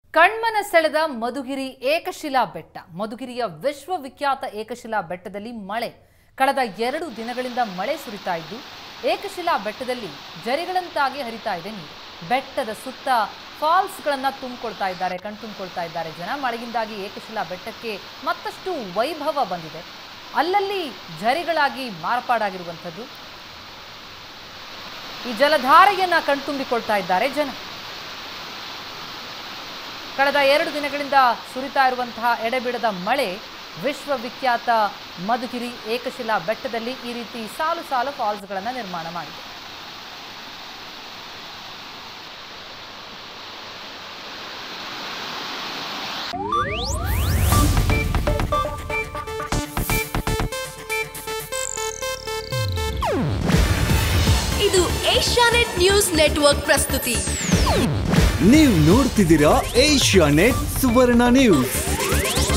ಕಣ್ಮನ ಸೆಳೆದ ಮಧುಗಿರಿ ಏಕಶಿಲಾ ಬೆಟ್ಟ ಮಧುಗಿರಿಯ ವಿಶ್ವವಿಖ್ಯಾತ ಏಕಶಿಲಾ ಬೆಟ್ಟದಲ್ಲಿ ಮಳೆ ಕಳೆದ ಎರಡು ದಿನಗಳಿಂದ ಮಳೆ ಸುರಿತಾ ಇದ್ದು ಏಕಶಿಲಾ ಬೆಟ್ಟದಲ್ಲಿ ಜರಿಗಳಂತಾಗಿ ಹರಿತಾ ಇದೆ ನೀರು ಬೆಟ್ಟದ ಸುತ್ತ ಫಾಲ್ಸ್ಗಳನ್ನ ತುಂಬಿಕೊಳ್ತಾ ಇದ್ದಾರೆ ಕಣ್ತುಂಬಿಕೊಳ್ತಾ ಇದ್ದಾರೆ ಜನ ಮಳೆಯಿಂದಾಗಿ ಏಕಶಿಲಾ ಬೆಟ್ಟಕ್ಕೆ ಮತ್ತಷ್ಟು ವೈಭವ ಬಂದಿದೆ ಅಲ್ಲಲ್ಲಿ ಝರಿಗಳಾಗಿ ಮಾರ್ಪಾಡಾಗಿರುವಂಥದ್ದು ಈ ಜಲಧಾರೆಯನ್ನ ಕಣ್ತುಂಬಿಕೊಳ್ತಾ ಇದ್ದಾರೆ ಜನ ಕಳೆದ ಎರಡು ದಿನಗಳಿಂದ ಸುರಿತಾ ಇರುವಂತಹ ಎಡೆಬಿಡದ ಮಳೆ ವಿಶ್ವವಿಖ್ಯಾತ ಮಧುಗಿರಿ ಏಕಶಿಲಾ ಬೆಟ್ಟದಲ್ಲಿ ಈ ರೀತಿ ಸಾಲು ಸಾಲು ಫಾಲ್ಸ್ಗಳನ್ನು ನಿರ್ಮಾಣ ಮಾಡಿದೆ ಇದು ಏಷ್ಯಾನೆಟ್ ನ್ಯೂಸ್ ನೆಟ್ವರ್ಕ್ ಪ್ರಸ್ತುತಿ ನೀವು ನೋಡ್ತಿದ್ದೀರಾ ಏಷ್ಯಾ ನೆಟ್ ಸುವರ್ಣ ನ್ಯೂಸ್